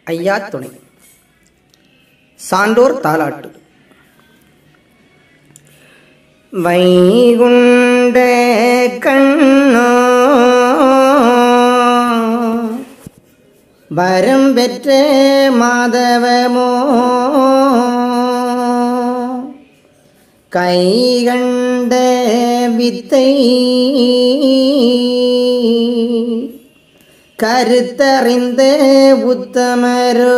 ஐயா துணை சான்றோர் தாலாட்டு வைகுண்ட கண்ணோ வரம் பெற்ற மாதவமோ கைகண்ட வித்தை கருத்தறிந்த உத்தமரோ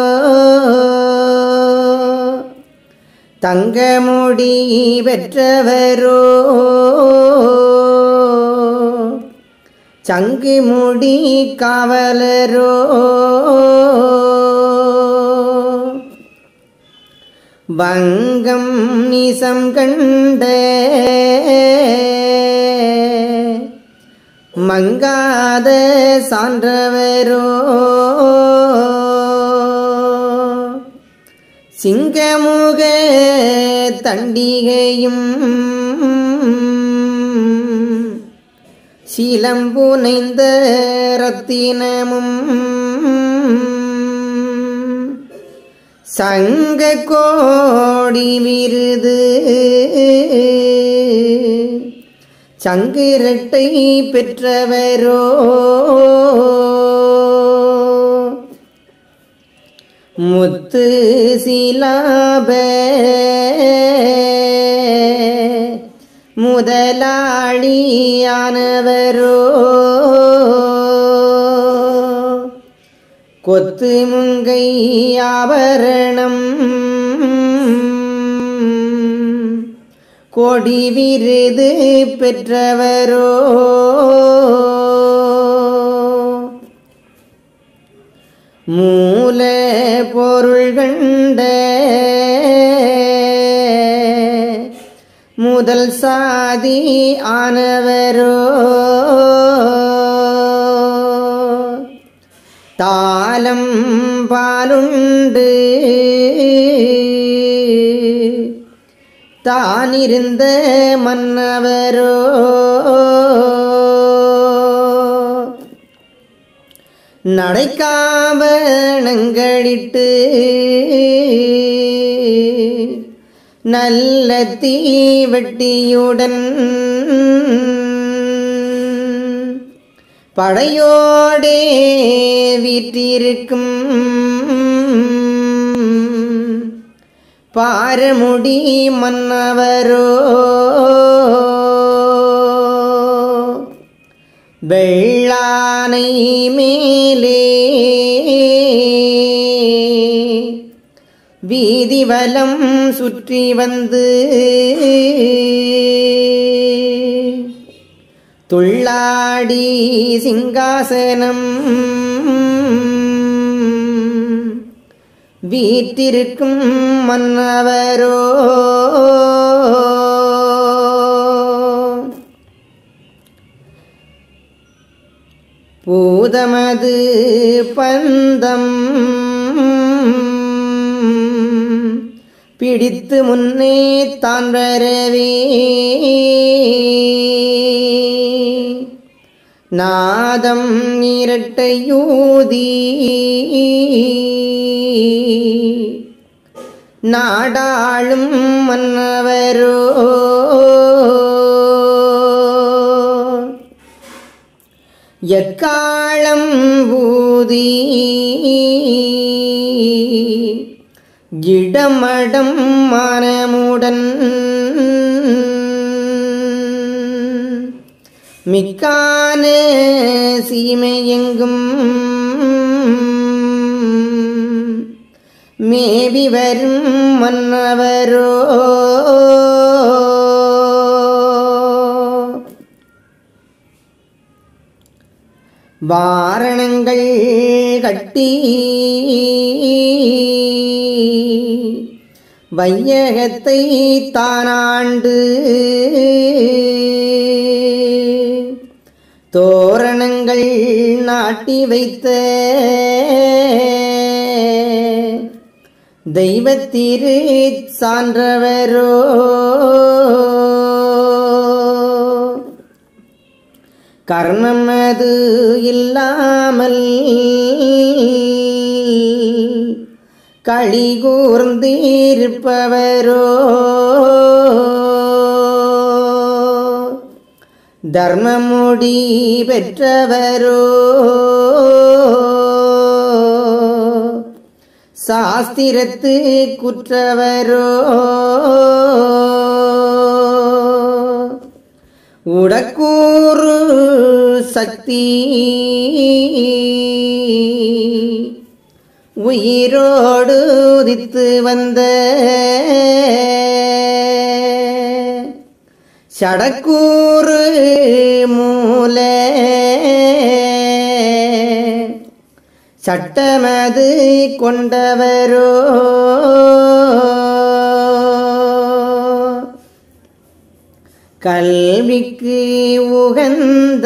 தங்கமுடி பெற்றவரோ சங்கு முடி காவலரோ வங்கம் நிசம் கண்ட மங்காத சான்றவரோ சிங்கமுக தண்டிகையும் சிலம்புனைந்த ரத்தினமும் சங்க கோடி விருது சங்கிரட்டை பெற்றவரோ முத்து சிலாப முதலாளியானவரோ கொத்து முங்கை ஆபரணம் கொடி விருது பெற்றவரோ மூல பொருள் கண்ட முதல் சாதி ஆனவரோ தாளம் பாலுண்டு தானிருந்த மன்னவரோ நடைக்காவணங்களிட்டு நல்ல தீவெட்டியுடன் படையோடே வீற்றிருக்கும் பாரமுடி மன்னவரோ வெள்ளானை மேலே வீதிவலம் சுற்றி வந்து துள்ளாடி சிங்காசனம் வீட்டிருக்கும் மன்னவரோ பூதமது பந்தம் பிடித்து முன்னே தான் வரவே நாதம் இரட்டையூதி நாடாளும் மன்னவரோ எக்காலம் ஊதி இடமடம் மனமுடன் மிக்கான சீமையெங்கும் மேவி வரும் மன்னவரோ வாரணங்கள் கட்டி வையகத்தை தானாண்டு தோரணங்கள் நாட்டி வைத்த தெய்வத்திரு சான்றவரோ கர்மம் அது இல்லாமல் களி கூர்ந்திருப்பவரோ தர்மமுடி பெற்றவரோ சாஸ்திரத்து குற்றவரோ உடக்கூறு சக்தி உயிரோடு உதித்து வந்த சடக்கூறு மூல சட்டமது கொண்டவரோ கல்விக்கு உகந்த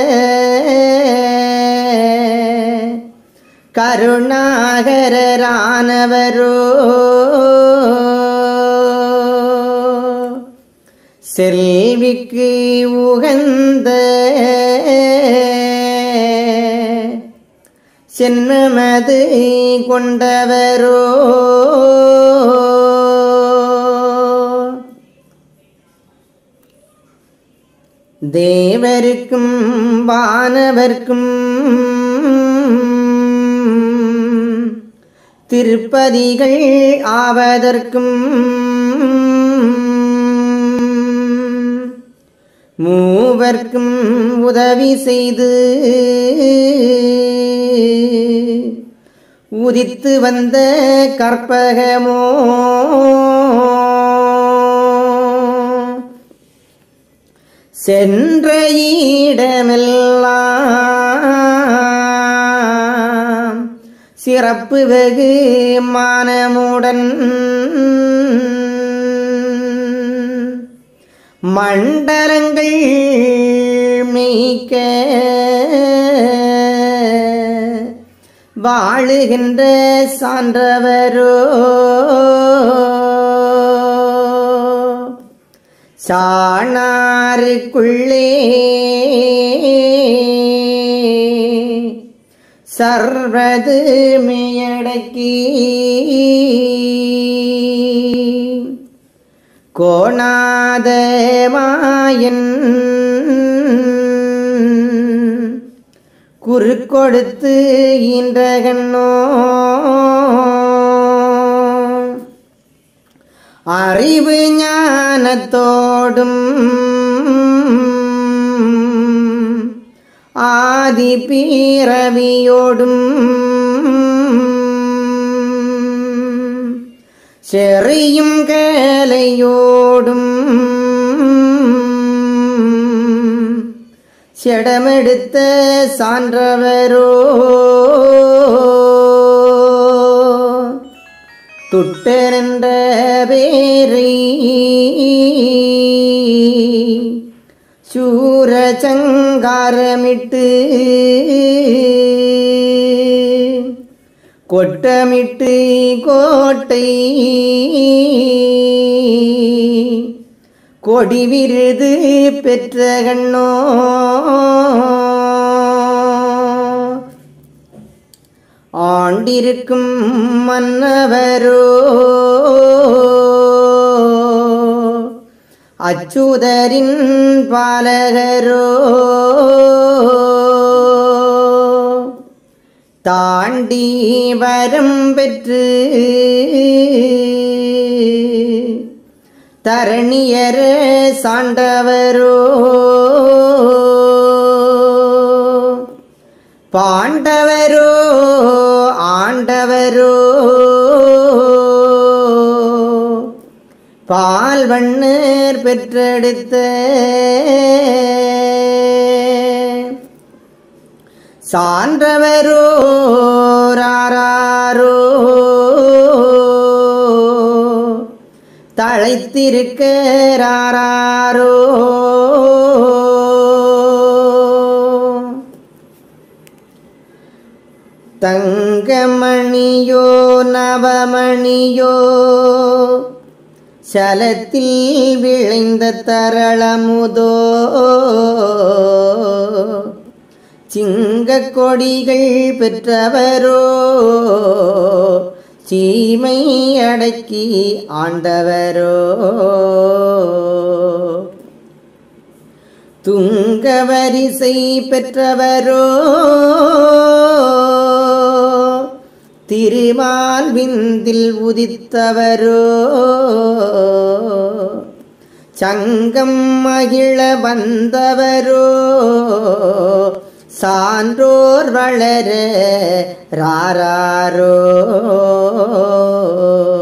கருணாகரரானவரோ செல்விக்கு உகந்த சென்னமது கொண்டவரோ தேவருக்கும் வானவர்க்கும் திருப்பதிகள் ஆவதற்கும் மூவர்க்கும் உதவி செய்து உதித்து வந்த கற்பகமோ சென்ற இடமெல்லாம் சிறப்பு வெகு மானமுடன் மண்டலங்கள் மேய்க்க வாழுகின்ற சான்றவரோ சாணாருக்குள்ளே சர்வது மேயடக்கி கோணாத மாயன் குறுக்கொடுத்து ஈன்றகண்ணோ அறிவு ஞானத்தோடும் ஆதி பீரவியோடும் செறியும் கலையோடும் செடமெடுத்த சான்றவரோ துட்டரென்ற பேரை சூரச்சங்காரமிட்டு கொட்டமிட்டு கோட்டை கொடி விருது பெற்ற கண்ணோ ஆண்டிருக்கும் மன்னவரோ அச்சுதரின் பாலகரோ தாண்டி வரம் பெற்று தரணியர சாண்டவரோ பாண்டவரோ ஆண்டவரோ பால் வண்ணர் பெற்றெடுத்த சான்றவரோ ராரோ தழைத்திருக்க ராரோ தங்கமணியோ நவமணியோ சலத்தில் விளைந்த தரளமுதோ சிங்க கொடிகள் பெற்றவரோ சீமை அடக்கி ஆண்டவரோ துங்க வரிசை பெற்றவரோ திருமால் விந்தில் உதித்தவரோ சங்கம் மகிழ வந்தவரோ சான்றோர் வளர ராரோ